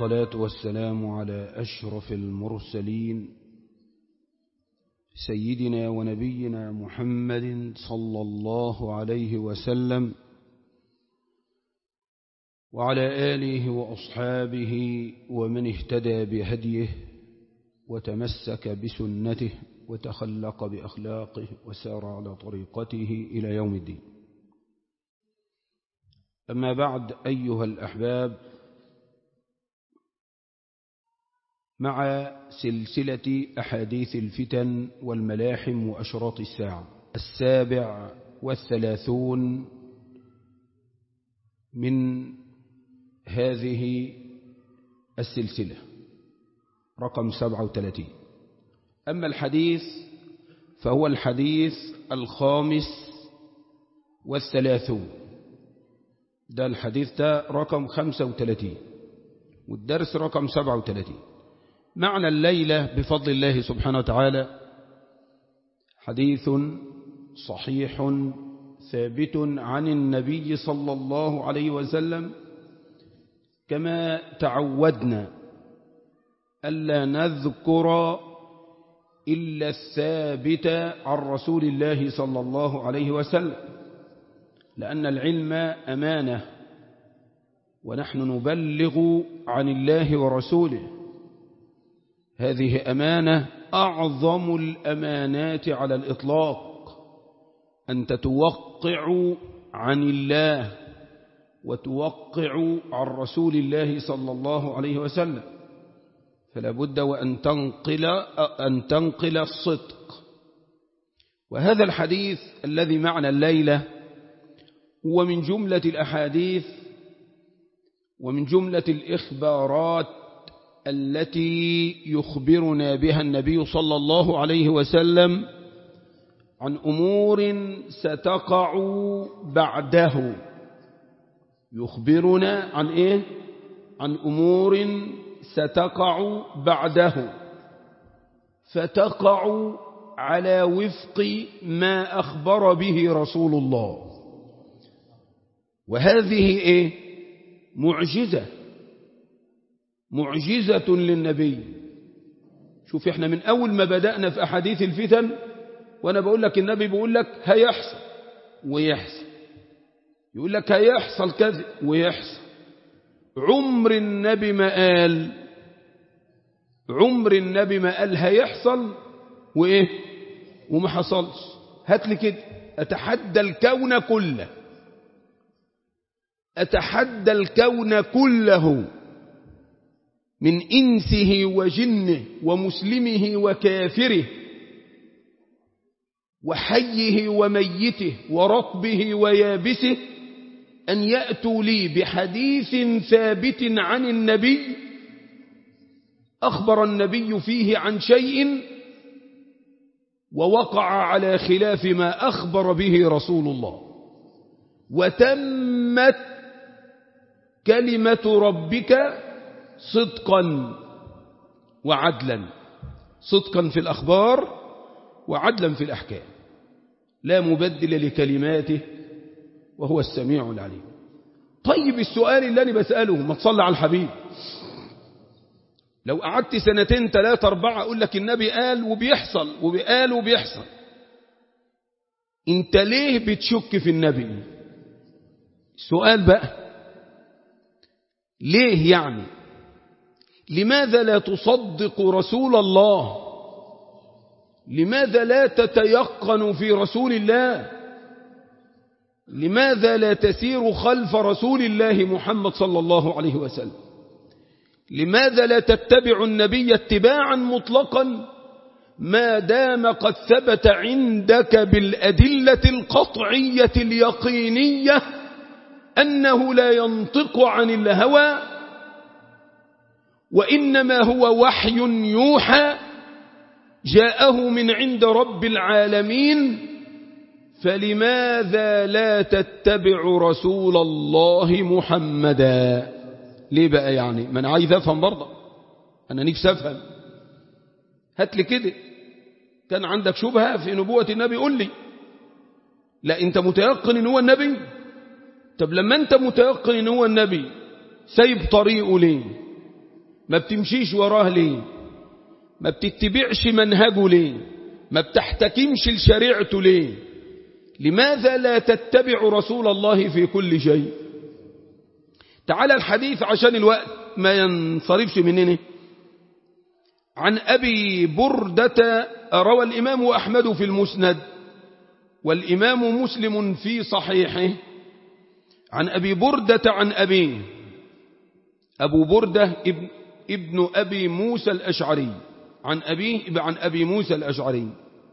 والصلاة والسلام على أشرف المرسلين سيدنا ونبينا محمد صلى الله عليه وسلم وعلى آله وأصحابه ومن اهتدى بهديه وتمسك بسنته وتخلق بأخلاقه وسار على طريقته إلى يوم الدين أما بعد أيها الأحباب مع سلسلة أحاديث الفتن والملاحم وأشراط الساعة السابع والثلاثون من هذه السلسلة رقم سبعة وثلاثين أما الحديث فهو الحديث الخامس والثلاثون ده الحديث ده رقم خمسة وثلاثين والدرس رقم سبعة وثلاثين معنى الليلة بفضل الله سبحانه وتعالى حديث صحيح ثابت عن النبي صلى الله عليه وسلم كما تعودنا ألا نذكر إلا الثابت عن رسول الله صلى الله عليه وسلم لأن العلم أمانة ونحن نبلغ عن الله ورسوله هذه أمانة أعظم الأمانات على الإطلاق أن تتوقع عن الله وتوقع عن رسول الله صلى الله عليه وسلم فلا بد وأن تنقل, أن تنقل الصدق وهذا الحديث الذي معنى الليلة هو من جملة الأحاديث ومن جملة الإخبارات التي يخبرنا بها النبي صلى الله عليه وسلم عن أمور ستقع بعده يخبرنا عن إيه؟ عن أمور ستقع بعده فتقع على وفق ما أخبر به رسول الله وهذه إيه؟ معجزة معجزة للنبي شوف احنا من أول ما بدأنا في أحاديث الفتن وأنا بقول لك النبي بيقول لك هيحصل ويحصل يقول لك هيحصل كذا ويحصل عمر النبي ما قال عمر النبي ما قال هيحصل وإيه وما حصلش هات لي كده أتحدى الكون كله أتحدى الكون كله من إنسه وجنه ومسلمه وكافره وحيه وميته ورطبه ويابسه أن يأتوا لي بحديث ثابت عن النبي أخبر النبي فيه عن شيء ووقع على خلاف ما أخبر به رسول الله وتمت كلمة ربك صدقا وعدلا صدقا في الأخبار وعدلا في الأحكام لا مبدل لكلماته وهو السميع العليم طيب السؤال اللي أنا بسأله ما تصلى على الحبيب لو قعدت سنتين ثلاثة أربعة أقول لك النبي قال وبيحصل وبيقال وبيحصل انت ليه بتشك في النبي السؤال بقى ليه يعني لماذا لا تصدق رسول الله لماذا لا تتيقن في رسول الله لماذا لا تسير خلف رسول الله محمد صلى الله عليه وسلم لماذا لا تتبع النبي اتباعا مطلقا ما دام قد ثبت عندك بالأدلة القطعية اليقينية أنه لا ينطق عن الهوى وإنما هو وحي يوحى جاءه من عند رب العالمين فلماذا لا تتبع رسول الله محمدا ليه بقى يعني ما انا عايز افهم برضه انا نفسي افهم هات لي كده كان عندك شبهه في نبوه النبي قول لي لا انت متيقن ان هو النبي طب لما انت متيقن ان هو النبي سايب طريقه ليه ما بتمشيش وراه ليه ما بتتبعش منهجه ليه ما بتحتكمش لشريعته ليه لماذا لا تتبع رسول الله في كل شيء تعالى الحديث عشان الوقت ما ينصرفش مننا عن أبي بردة روى الإمام أحمد في المسند والإمام مسلم في صحيحه عن أبي بردة عن أبيه أبو بردة ابن, ابن أبي موسى الأشعري عن أبيه عن أبي موسى الأشعري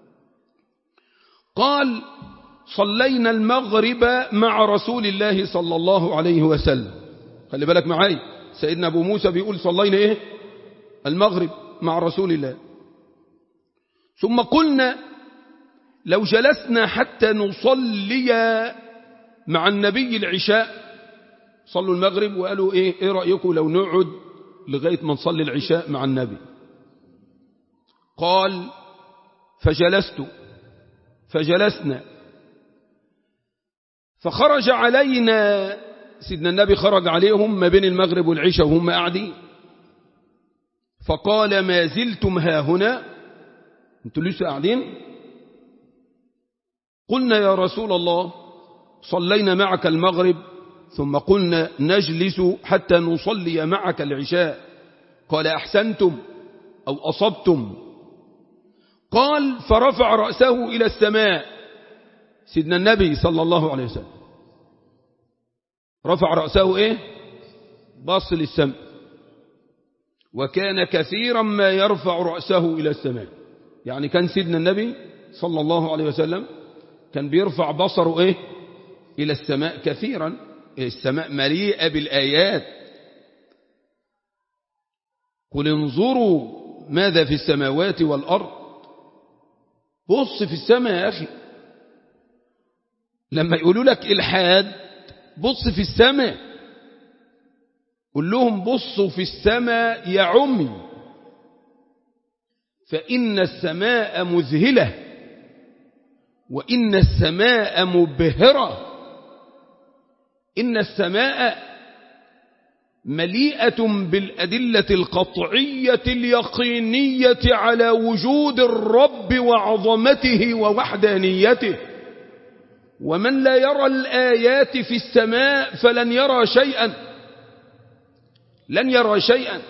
قال صلينا المغرب مع رسول الله صلى الله عليه وسلم خلي بالك معاي سيدنا أبو موسى بيقول صلينا إيه المغرب مع رسول الله ثم قلنا لو جلسنا حتى نصلي مع النبي العشاء صلوا المغرب وقالوا إيه, إيه رأيكم لو نقعد لغاية ما نصلي العشاء مع النبي قال فجلست فجلسنا فخرج علينا سيدنا النبي خرج عليهم ما بين المغرب والعشاء وهم قاعدين فقال ما زلتم ها هنا انتوا لسه قاعدين قلنا يا رسول الله صلينا معك المغرب ثم قلنا نجلس حتى نصلي معك العشاء قال أحسنتم أو أصبتم قال فرفع رأسه إلى السماء سيدنا النبي صلى الله عليه وسلم رفع رأسه إيه بص للسماء وكان كثيرا ما يرفع رأسه إلى السماء يعني كان سيدنا النبي صلى الله عليه وسلم كان بيرفع بصره إيه إلى السماء كثيرا السماء مليئة بالآيات قل انظروا ماذا في السماوات والأرض بص في السماء يا أخي لما يقولوا لك إلحاد بص في السماء قل لهم بصوا في السماء يا عمي فإن السماء مذهلة وإن السماء مبهرة إن السماء مليئة بالأدلة القطعية اليقينية على وجود الرب وعظمته ووحدانيته ومن لا يرى الآيات في السماء فلن يرى شيئا لن يرى شيئا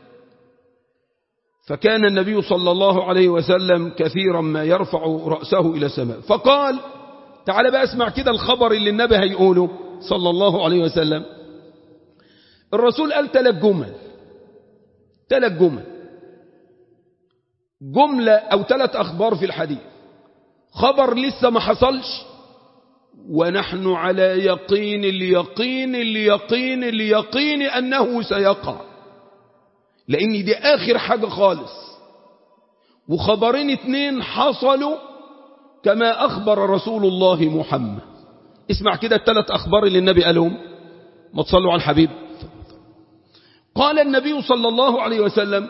فكان النبي صلى الله عليه وسلم كثيرا ما يرفع رأسه إلى السماء فقال تعال بقى اسمع كده الخبر اللي النبي هيقوله صلى الله عليه وسلم الرسول قال ثلاث جمل ثلاث جمل جملة أو ثلاث أخبار في الحديث خبر لسه ما حصلش ونحن على يقين اليقين اليقين اليقين أنه سيقع لأن دي آخر حاجة خالص وخبرين اتنين حصلوا كما أخبر رسول الله محمد اسمع كده الثلاث أخبار اللي النبي قالهم ما تصلوا على الحبيب قال النبي صلى الله عليه وسلم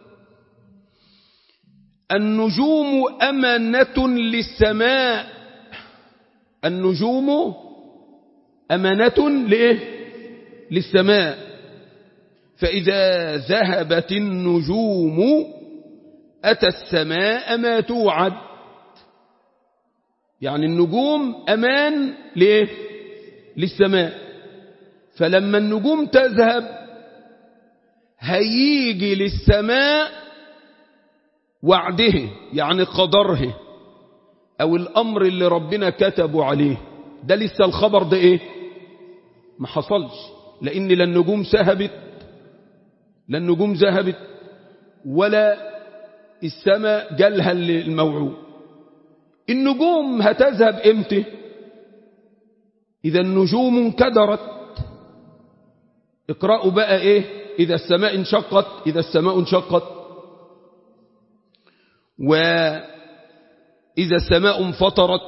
النجوم أمانة للسماء النجوم أمانة لإيه؟ للسماء فإذا ذهبت النجوم أتى السماء ما توعد يعني النجوم أمان لإيه؟ للسماء فلما النجوم تذهب هيجي للسماء وعده يعني قدره أو الأمر اللي ربنا كتبه عليه ده لسه الخبر ده إيه ما حصلش لأن لا النجوم سهبت لا النجوم ذهبت ولا السماء جالها الموعود النجوم هتذهب امتى إذا النجوم انكدرت اقرأوا بقى ايه إذا السماء انشقت إذا السماء انشقت وإذا السماء انفطرت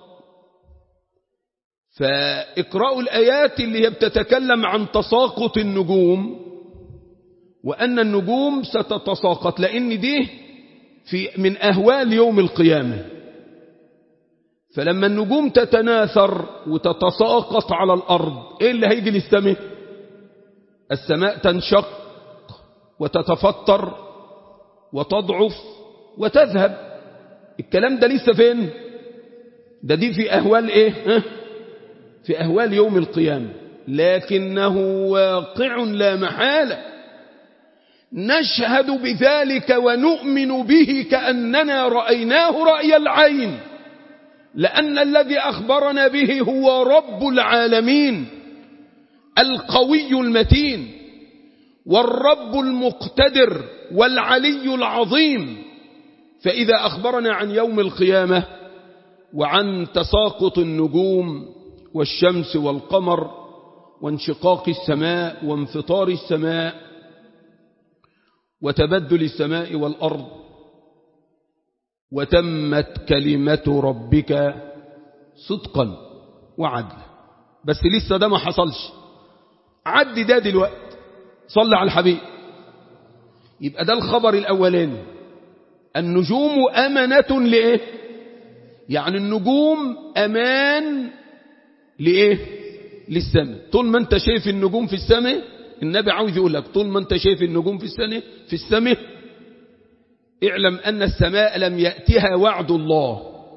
فاقرأوا الآيات اللي هي بتتكلم عن تساقط النجوم وأن النجوم ستتساقط لأن دي في من أهوال يوم القيامة فلما النجوم تتناثر وتتساقط على الأرض إيه اللي هيجي للسماء السماء تنشق وتتفطر وتضعف وتذهب الكلام ده لسه فين ده دي في أهوال إيه ها؟ في أهوال يوم القيامة لكنه واقع لا محالة نشهد بذلك ونؤمن به كأننا رأيناه رأي العين لأن الذي أخبرنا به هو رب العالمين القوي المتين والرب المقتدر والعلي العظيم فإذا أخبرنا عن يوم القيامة وعن تساقط النجوم والشمس والقمر وانشقاق السماء وانفطار السماء وتبدل السماء والأرض وتمت كلمة ربك صدقا وعدلا بس لسه ده ما حصلش عد ده دلوقتي صلى على الحبيب يبقى ده الخبر الأولاني النجوم أمنة لإيه يعني النجوم أمان لإيه للسماء طول ما انت شايف النجوم في السماء النبي عاوز يقول لك طول ما انت شايف النجوم في السماء في السماء اعلم أن السماء لم يأتها وعد الله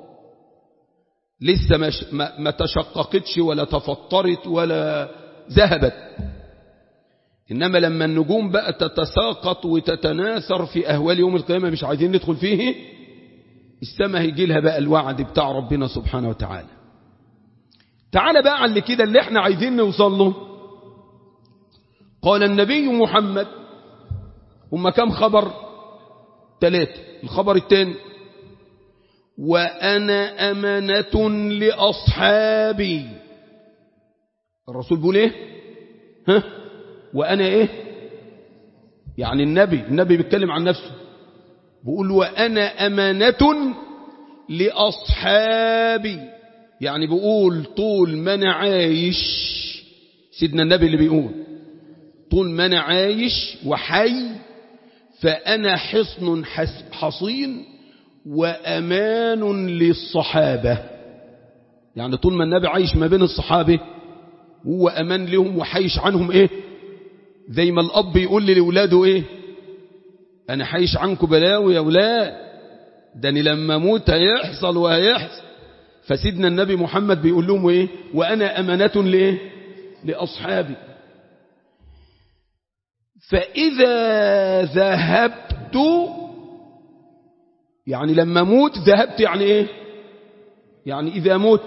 لسه ما, ما, ما تشققتش ولا تفطرت ولا ذهبت إنما لما النجوم بقى تتساقط وتتناثر في أهوال يوم القيامة مش عايزين ندخل فيه السماء هيجي لها بقى الوعد بتاع ربنا سبحانه وتعالى تعالى بقى على كده اللي احنا عايزين نوصل له قال النبي محمد هم كم خبر ثلاثة الخبر الثاني وأنا أمنة لأصحابي الرسول بيقول ايه ها وأنا ايه يعني النبي النبي بيتكلم عن نفسه بيقول وأنا أمانة لأصحابي يعني بيقول طول ما أنا عايش سيدنا النبي اللي بيقول طول ما أنا عايش وحي فأنا حصن حصين وأمان للصحابة يعني طول ما النبي عايش ما بين الصحابة هو أمان لهم وحيش عنهم إيه زي ما الأب يقول لأولاده إيه أنا حيش عنكم بلاوي يا أولاد ده أنا لما أموت هيحصل وهيحصل فسيدنا النبي محمد بيقول لهم إيه وأنا أمانة لإيه لأصحابي فإذا ذهبت يعني لما موت ذهبت يعني إيه يعني إذا مت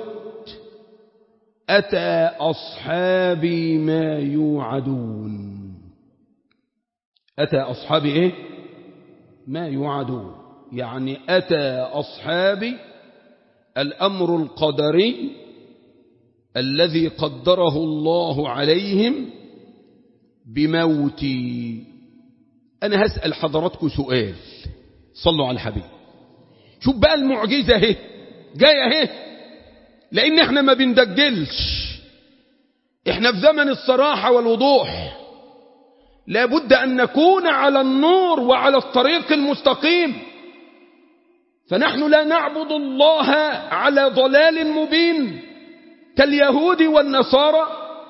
أتى أصحابي ما يوعدون أتى أصحابي إيه ما يوعدون يعني أتى أصحابي الأمر القدري الذي قدره الله عليهم بموتي أنا هسأل حضراتكم سؤال صلوا على الحبيب شوف بقى المعجزة اهي جاية اهي لأن احنا ما بندجلش احنا في زمن الصراحة والوضوح لابد أن نكون على النور وعلى الطريق المستقيم فنحن لا نعبد الله على ضلال مبين كاليهود والنصارى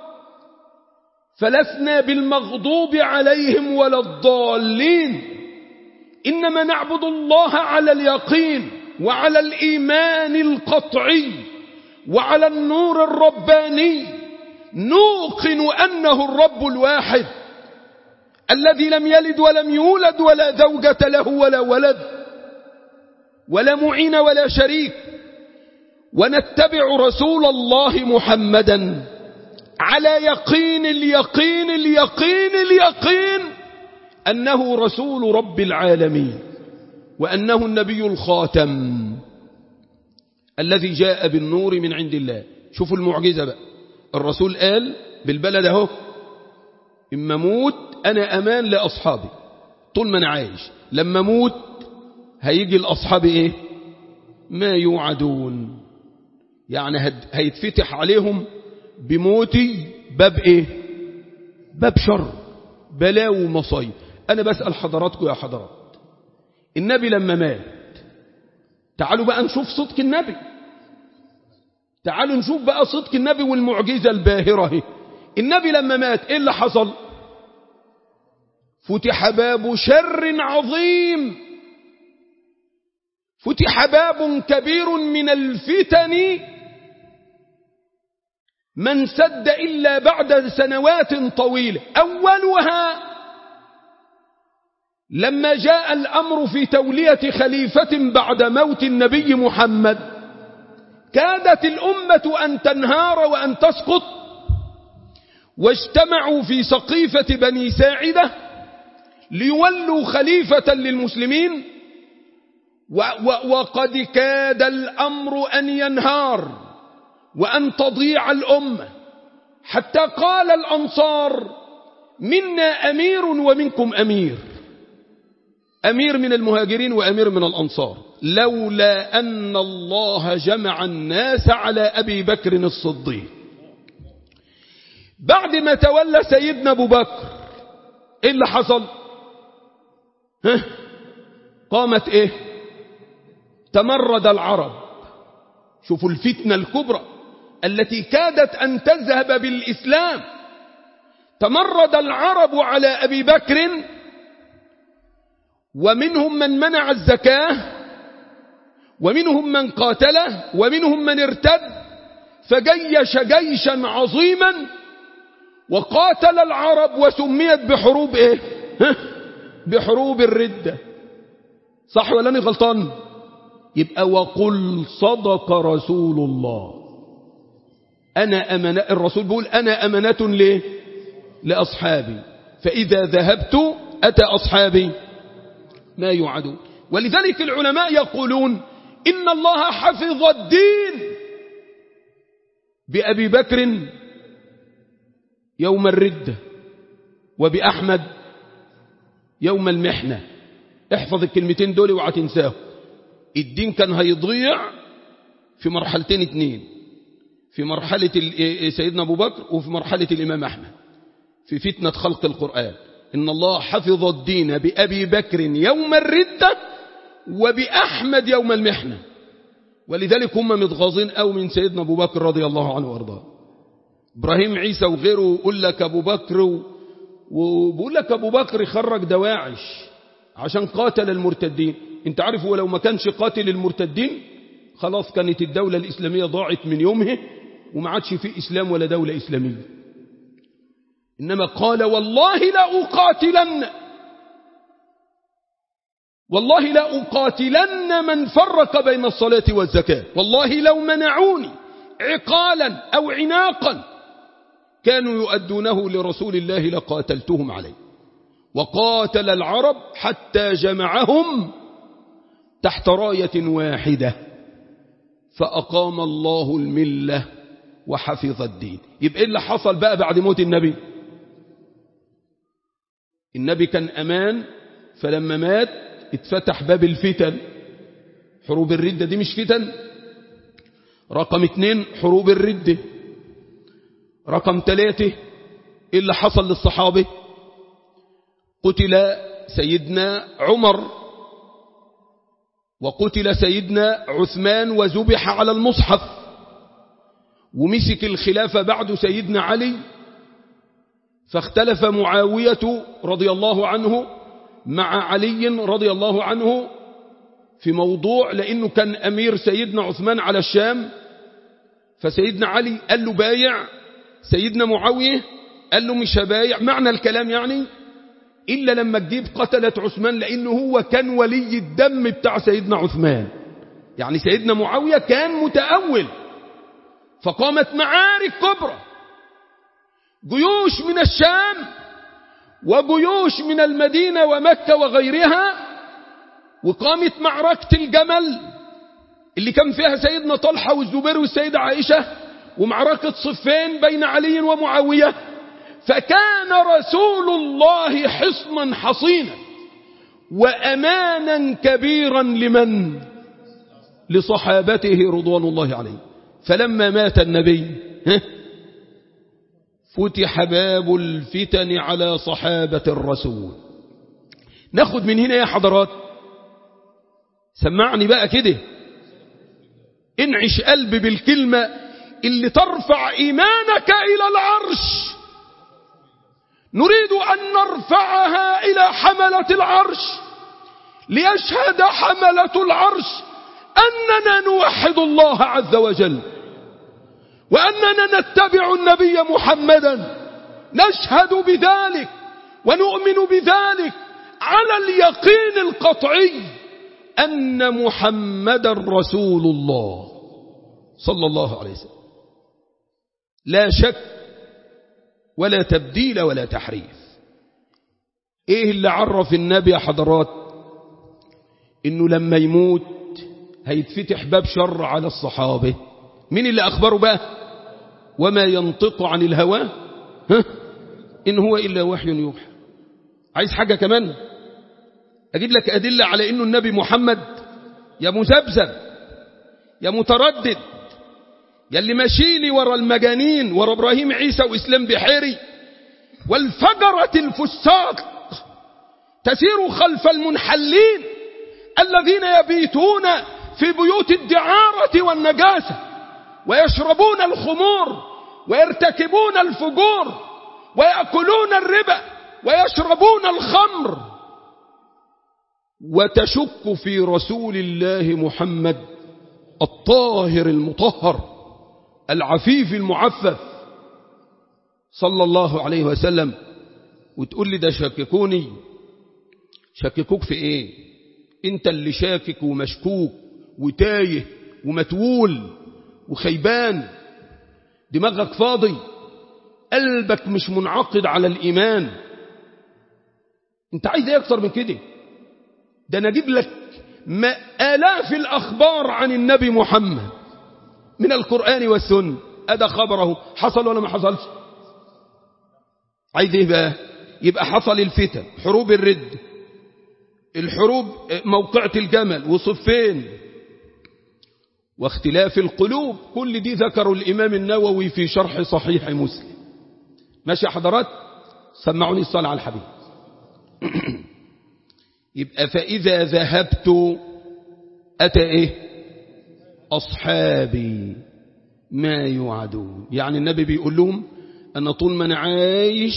فلسنا بالمغضوب عليهم ولا الضالين إنما نعبد الله على اليقين وعلى الإيمان القطعي وعلى النور الرباني نوقن أنه الرب الواحد الذي لم يلد ولم يولد ولا زوجة له ولا ولد ولا معين ولا شريك ونتبع رسول الله محمدا على يقين اليقين اليقين اليقين أنه رسول رب العالمين وأنه النبي الخاتم الذي جاء بالنور من عند الله شوفوا المعجزة بقى الرسول قال بالبلد اهو إما موت أنا أمان لأصحابي طول ما أنا عايش لما موت هيجي الأصحاب إيه ما يوعدون يعني هيتفتح عليهم بموتي باب إيه باب شر بلاو ومصايب أنا بسأل حضراتكم يا حضرات النبي لما مات تعالوا بقى نشوف صدق النبي تعالوا نشوف بقى صدق النبي والمعجزة الباهرة هي النبي لما مات ايه اللي حصل فتح باب شر عظيم فتح باب كبير من الفتن من سد إلا بعد سنوات طويلة أولها لما جاء الأمر في تولية خليفة بعد موت النبي محمد كادت الأمة أن تنهار وأن تسقط واجتمعوا في سقيفة بني ساعدة ليولوا خليفة للمسلمين وقد كاد الأمر أن ينهار وأن تضيع الأمة حتى قال الأنصار منا أمير ومنكم أمير أمير من المهاجرين وأمير من الأنصار لولا أن الله جمع الناس على أبي بكر الصديق بعد ما تولى سيدنا أبو بكر إيه اللي حصل ها؟ قامت إيه تمرد العرب شوفوا الفتنة الكبرى التي كادت أن تذهب بالإسلام تمرد العرب على أبي بكر ومنهم من منع الزكاة ومنهم من قاتله ومنهم من ارتد فجيش جيشا عظيما وقاتل العرب وسميت بحروب ايه بحروب الردة صح ولا انا غلطان يبقى وقل صدق رسول الله أنا أمنة الرسول بيقول أنا أمنة ليه لأصحابي فإذا ذهبت أتى أصحابي ما يوعدون ولذلك العلماء يقولون إن الله حفظ الدين بأبي بكر يوم الردة وبأحمد يوم المحنة احفظ الكلمتين دول وعا تنساه الدين كان هيضيع في مرحلتين اتنين في مرحلة سيدنا أبو بكر وفي مرحلة الإمام أحمد في فتنة خلق القرآن إن الله حفظ الدين بأبي بكر يوم الردة وبأحمد يوم المحنة ولذلك هم متغاظين أو من سيدنا أبو بكر رضي الله عنه وارضاه إبراهيم عيسى وغيره يقول لك أبو بكر وبقول لك أبو بكر خرج دواعش عشان قاتل المرتدين انت عارف ولو ما كانش قاتل المرتدين خلاص كانت الدولة الإسلامية ضاعت من يومه وما عادش في إسلام ولا دولة إسلامية إنما قال والله لا أقاتلن والله لا أقاتلن من فرق بين الصلاة والزكاة والله لو منعوني عقالا أو عناقا كانوا يؤدونه لرسول الله لقاتلتهم عليه وقاتل العرب حتى جمعهم تحت راية واحدة فأقام الله الملة وحفظ الدين يبقى إيه اللي حصل بقى بعد موت النبي النبي كان أمان فلما مات اتفتح باب الفتن حروب الردة دي مش فتن رقم اتنين حروب الردة رقم ثلاثة ايه اللي حصل للصحابة قتل سيدنا عمر وقتل سيدنا عثمان وذبح على المصحف ومسك الخلافة بعد سيدنا علي فاختلف معاوية رضي الله عنه مع علي رضي الله عنه في موضوع لأنه كان أمير سيدنا عثمان على الشام فسيدنا علي قال له بايع سيدنا معاوية قال له مش هبايع معنى الكلام يعني إلا لما تجيب قتلة عثمان لأنه هو كان ولي الدم بتاع سيدنا عثمان يعني سيدنا معاوية كان متأول فقامت معارك كبرى جيوش من الشام وجيوش من المدينة ومكة وغيرها وقامت معركة الجمل اللي كان فيها سيدنا طلحة والزبير والسيدة عائشة ومعركة صفين بين علي ومعاوية فكان رسول الله حصنا حصينا وأمانا كبيرا لمن لصحابته رضوان الله عليه فلما مات النبي فتح باب الفتن على صحابة الرسول ناخد من هنا يا حضرات سمعني بقى كده انعش قلبي بالكلمة اللي ترفع إيمانك إلى العرش نريد أن نرفعها إلى حملة العرش ليشهد حملة العرش أننا نوحد الله عز وجل وأننا نتبع النبي محمدا نشهد بذلك ونؤمن بذلك على اليقين القطعي أن محمدا رسول الله صلى الله عليه وسلم لا شك ولا تبديل ولا تحريف ايه اللي عرف النبي يا حضرات انه لما يموت هيتفتح باب شر على الصحابة مين اللي اخبره بقى وما ينطق عن الهوى ها ان هو الا وحي يوحى عايز حاجة كمان اجيب لك ادلة على انه النبي محمد يا مذبذب يا متردد يا اللي ماشيني ورا المجانين ورا ابراهيم عيسى واسلام بحيري والفجرة الفساق تسير خلف المنحلين الذين يبيتون في بيوت الدعارة والنجاسة ويشربون الخمور ويرتكبون الفجور ويأكلون الربا ويشربون الخمر وتشك في رسول الله محمد الطاهر المطهر العفيف المعفف صلى الله عليه وسلم وتقول لي ده شككوني شككوك في ايه انت اللي شاكك ومشكوك وتايه ومتول وخيبان دماغك فاضي قلبك مش منعقد على الإيمان انت عايز ايه اكتر من كده ده انا اجيب لك ما آلاف الأخبار عن النبي محمد من القرآن والسنة أدا خبره حصل ولا ما حصلش عايز ايه بقى يبقى حصل الفتن حروب الرد الحروب موقعة الجمل وصفين واختلاف القلوب كل دي ذكروا الإمام النووي في شرح صحيح مسلم ماشي يا حضرات سمعوني الصلاة على الحبيب يبقى فإذا ذهبت أتى إيه أصحابي ما يوعدون يعني النبي بيقول لهم أنا طول ما أنا عايش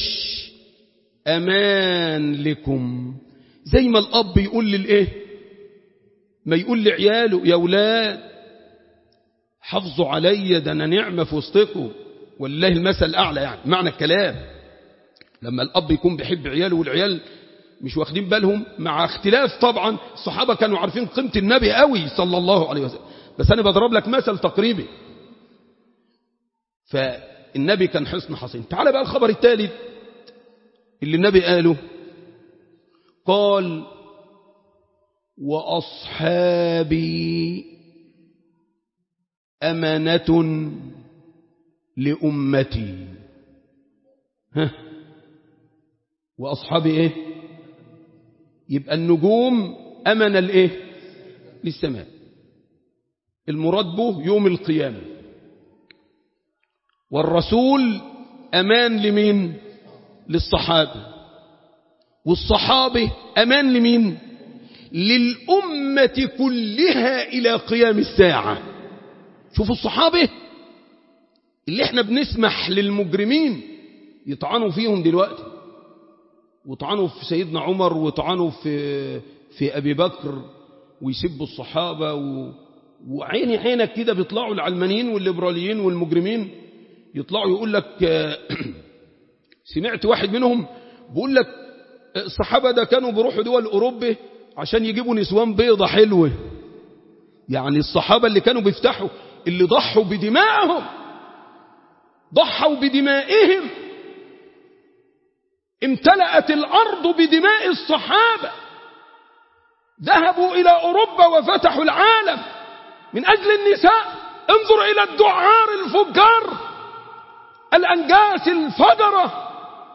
أمان لكم زي ما الأب يقول للإيه ما يقول لعياله يا ولاد حافظوا عليا ده أنا نعمة في وسطكم والله المثل الأعلى يعني معنى الكلام لما الأب يكون بيحب عياله والعيال مش واخدين بالهم مع اختلاف طبعا الصحابة كانوا عارفين قيمة النبي قوي صلى الله عليه وسلم بس أنا بضرب لك مثل تقريبي فالنبي كان حصن حصين تعال بقى الخبر الثالث اللي النبي قاله قال وأصحابي أمانة لأمتي ها وأصحابي إيه يبقى النجوم أمن الإيه للسماء المراد به يوم القيامة والرسول أمان لمين للصحابة والصحابة أمان لمين للأمة كلها إلى قيام الساعة شوفوا الصحابة اللي احنا بنسمح للمجرمين يطعنوا فيهم دلوقتي وطعنوا في سيدنا عمر وطعنوا في في أبي بكر ويسبوا الصحابة و... وعيني عينك كده بيطلعوا العلمانيين والليبراليين والمجرمين يطلعوا يقول لك سمعت واحد منهم بيقول لك الصحابة ده كانوا بيروحوا دول أوروبا عشان يجيبوا نسوان بيضة حلوة يعني الصحابة اللي كانوا بيفتحوا اللي ضحوا بدمائهم ضحوا بدمائهم امتلأت الأرض بدماء الصحابة ذهبوا إلى أوروبا وفتحوا العالم من أجل النساء انظر إلى الدعار الفجار الأنجاس الفجرة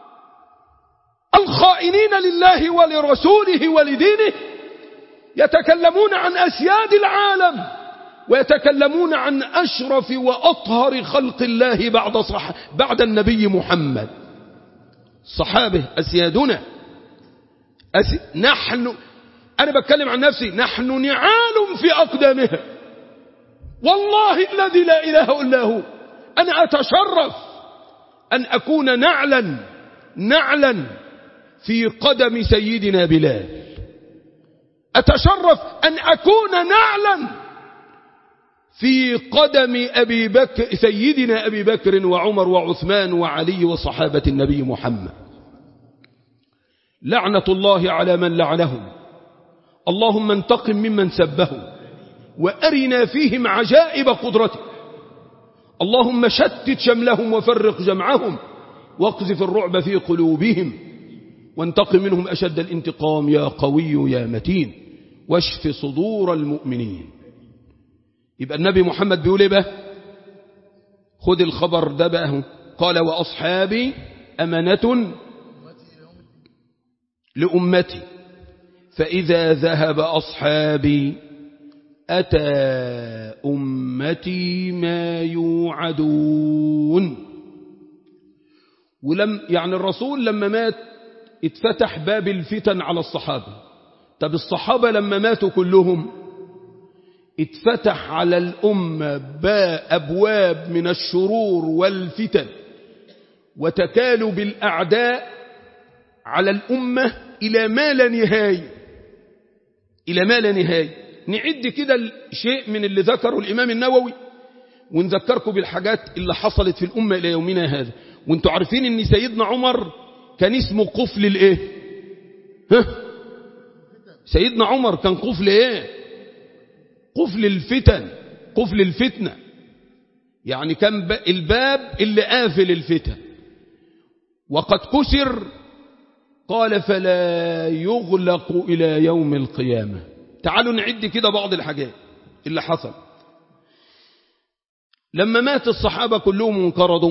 الخائنين لله ولرسوله ولدينه يتكلمون عن أسياد العالم ويتكلمون عن أشرف وأطهر خلق الله بعد, صح بعد النبي محمد صحابه أسيادنا أسي... نحن أنا بتكلم عن نفسي نحن نعال في أقدامها والله الذي لا إله إلا هو أنا أتشرف أن أكون نعلا نعلا في قدم سيدنا بلال أتشرف أن أكون نعلا في قدم أبي بكر سيدنا أبي بكر وعمر وعثمان وعلي وصحابة النبي محمد لعنة الله على من لعنهم اللهم انتقم ممن سبه وأرنا فيهم عجائب قدرتك اللهم شتت شملهم وفرق جمعهم واقذف الرعب في قلوبهم وانتقم منهم أشد الانتقام يا قوي يا متين واشف صدور المؤمنين يبقى النبي محمد بيقول ايه بقى خد الخبر ده بقى قال وأصحابي أمانة لأمتي فإذا ذهب أصحابي أتى أمتي ما يوعدون ولم يعني الرسول لما مات اتفتح باب الفتن على الصحابة طب الصحابة لما ماتوا كلهم اتفتح على الأمة أبواب من الشرور والفتن وتكالب الأعداء على الأمة إلى ما لا نهاية إلى ما لا نهاية نعد كده شيء من اللي ذكره الإمام النووي ونذكركم بالحاجات اللي حصلت في الأمة إلى يومنا هذا وانتوا عارفين ان سيدنا عمر كان اسمه قفل الايه ها سيدنا عمر كان قفل ايه قفل الفتن قفل الفتنة يعني كان الباب اللي قافل الفتن وقد كسر قال فلا يغلق إلى يوم القيامة تعالوا نعد كده بعض الحاجات اللي حصل لما مات الصحابة كلهم انقرضوا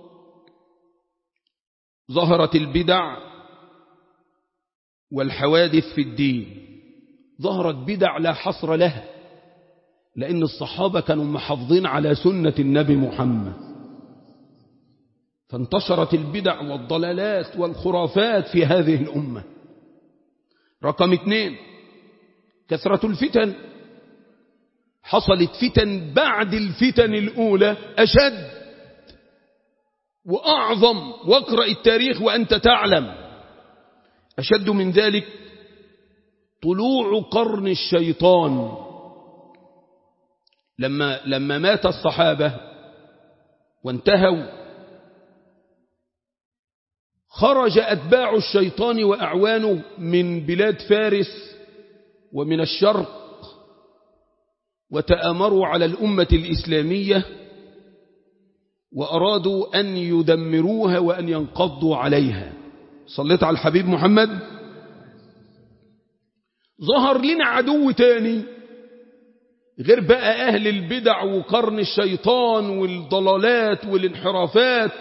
ظهرت البدع والحوادث في الدين ظهرت بدع لا حصر لها لأن الصحابة كانوا محافظين على سنة النبي محمد فانتشرت البدع والضلالات والخرافات في هذه الأمة رقم اثنين كثرة الفتن حصلت فتن بعد الفتن الأولى أشد وأعظم واقرأ التاريخ وأنت تعلم أشد من ذلك طلوع قرن الشيطان لما, لما مات الصحابة وانتهوا خرج أتباع الشيطان وأعوانه من بلاد فارس ومن الشرق وتآمروا على الأمة الإسلامية وأرادوا أن يدمروها وأن ينقضوا عليها صليت على الحبيب محمد ظهر لنا عدو تاني غير بقى أهل البدع وقرن الشيطان والضلالات والانحرافات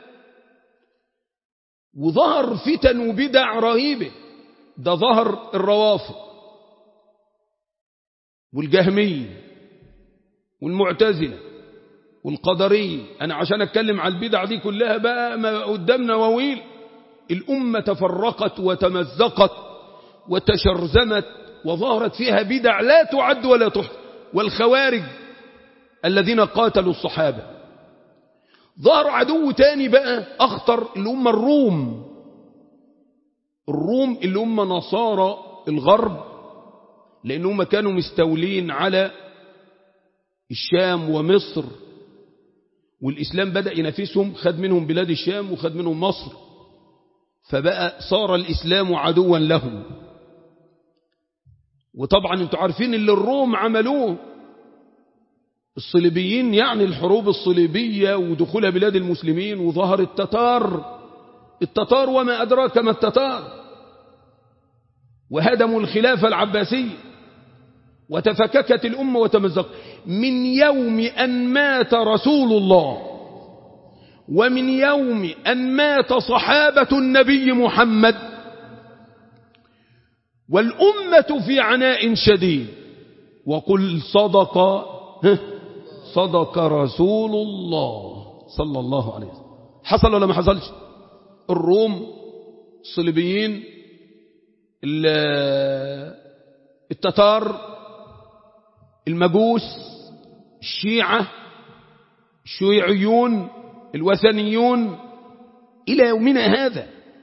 وظهر فتن وبدع رهيبة ده ظهر الروافض والجهمية والمعتزلة والقدرية أنا عشان أتكلم على البدع دي كلها بقى ما قدامنا وويل الأمة تفرقت وتمزقت وتشرزمت وظهرت فيها بدع لا تعد ولا تحصى والخوارج الذين قاتلوا الصحابة ظهر عدو تاني بقى أخطر اللي هم الروم الروم اللي هم نصارى الغرب لأنهم كانوا مستولين على الشام ومصر والإسلام بدأ ينافسهم خد منهم بلاد الشام وخد منهم مصر فبقى صار الإسلام عدوا لهم وطبعا انتوا عارفين اللي الروم عملوه الصليبيين يعني الحروب الصليبية ودخولها بلاد المسلمين وظهر التتار التتار وما أدراك ما التتار وهدموا الخلافة العباسية وتفككت الأمة وتمزقت من يوم أن مات رسول الله ومن يوم أن مات صحابة النبي محمد والأمة في عناء شديد وقل صدق صدق رسول الله صلى الله عليه وسلم حصل ولا ما حصلش الروم الصليبيين التتار المجوس الشيعة الشيوعيون الوثنيون إلى يومنا هذا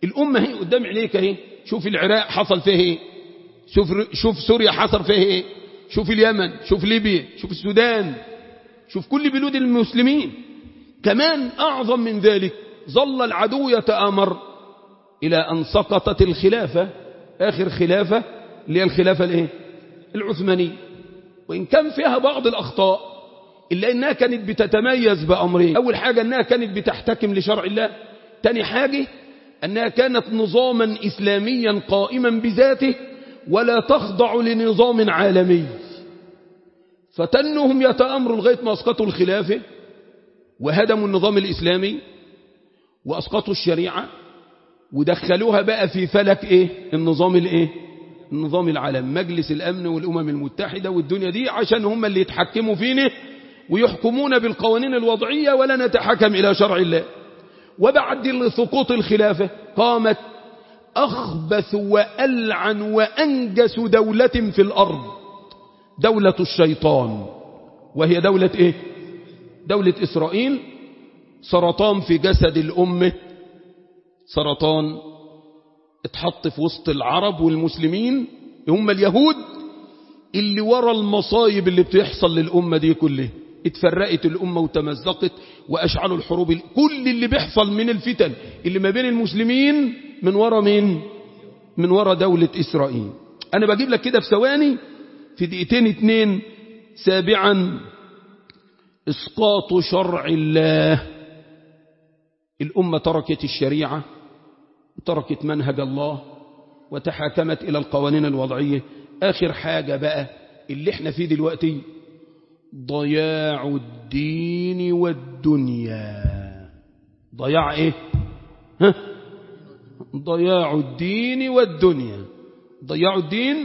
الأمة هي قدام عينيك اهي شوف العراق حصل فيه ايه شوف, شوف سوريا حصل فيه ايه شوف اليمن شوف ليبيا شوف السودان شوف كل بلود المسلمين كمان أعظم من ذلك ظل العدو يتآمر إلى أن سقطت الخلافة آخر خلافة اللي هي الخلافة الايه العثمانية وإن كان فيها بعض الأخطاء إلا أنها كانت بتتميز بأمرين أول حاجة أنها كانت بتحتكم لشرع الله تاني حاجة أنها كانت نظاما إسلاميا قائما بذاته ولا تخضع لنظام عالمي فتنهم يتأمروا لغاية ما أسقطوا الخلافة وهدموا النظام الإسلامي وأسقطوا الشريعة ودخلوها بقى في فلك إيه النظام الإيه النظام العالمي مجلس الأمن والأمم المتحدة والدنيا دي عشان هم اللي يتحكموا فينا ويحكمون بالقوانين الوضعية ولا نتحكم إلى شرع الله وبعد سقوط الخلافة قامت أخبث وألعن وأنجس دولة في الأرض دولة الشيطان وهي دولة إيه دولة إسرائيل سرطان في جسد الأمة سرطان اتحط في وسط العرب والمسلمين هم اليهود اللي ورا المصايب اللي بتحصل للأمة دي كلها اتفرقت الأمة وتمزقت وأشعلوا الحروب كل اللي بيحصل من الفتن اللي ما بين المسلمين من ورا مين من ورا دولة إسرائيل أنا بجيب لك كده في ثواني في دقيقتين اتنين سابعا إسقاط شرع الله الأمة تركت الشريعة وتركت منهج الله وتحاكمت إلى القوانين الوضعية آخر حاجة بقى اللي احنا فيه دلوقتي ضياع الدين والدنيا ضياع ايه ها؟ ضياع الدين والدنيا ضياع الدين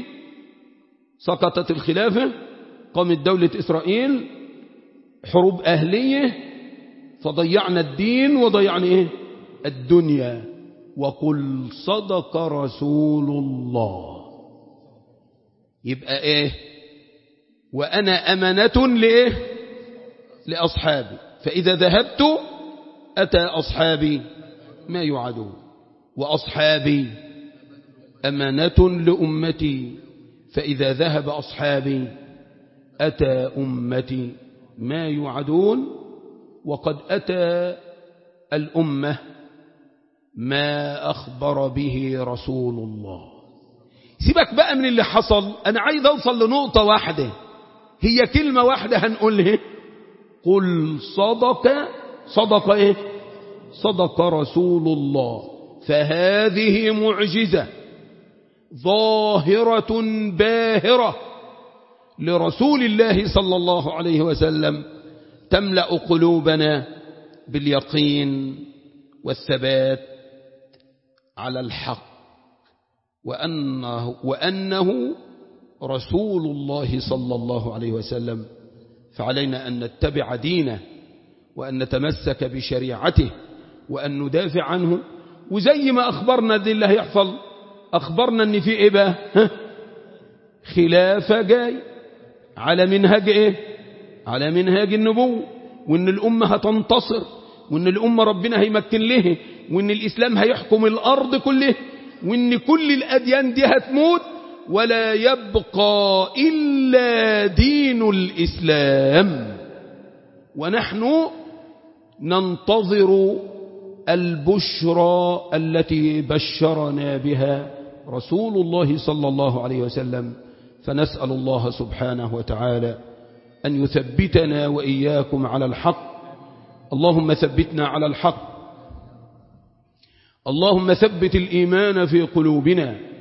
سقطت الخلافة قامت دولة إسرائيل حروب أهلية فضيعنا الدين وضيعنا إيه الدنيا وقل صدق رسول الله يبقى إيه وأنا أمنة لإيه لأصحابي فإذا ذهبت أتى أصحابي ما يعدون وأصحابي أمانة لأمتي فإذا ذهب أصحابي أتى أمتي ما يوعدون وقد أتى الأمة ما أخبر به رسول الله سيبك بقى من اللي حصل أنا عايز أوصل لنقطة واحدة هي كلمة واحدة هنقولها قل صدق صدق إيه صدق رسول الله فهذه معجزة ظاهرة باهرة لرسول الله صلى الله عليه وسلم تملأ قلوبنا باليقين والثبات على الحق وأنه, وأنه رسول الله صلى الله عليه وسلم فعلينا أن نتبع دينه وأن نتمسك بشريعته وأن ندافع عنه وزي ما أخبرنا دي اللي هيحصل أخبرنا أن في إيه بقى ها؟ خلافة جاي على منهج إيه على منهج النبوة وأن الأمة هتنتصر وأن الأمة ربنا هيمكن له وأن الإسلام هيحكم الأرض كله وأن كل الأديان دي هتموت ولا يبقى إلا دين الإسلام ونحن ننتظر البشرى التي بشرنا بها رسول الله صلى الله عليه وسلم فنسأل الله سبحانه وتعالى أن يثبتنا وإياكم على الحق اللهم ثبتنا على الحق اللهم ثبت الإيمان في قلوبنا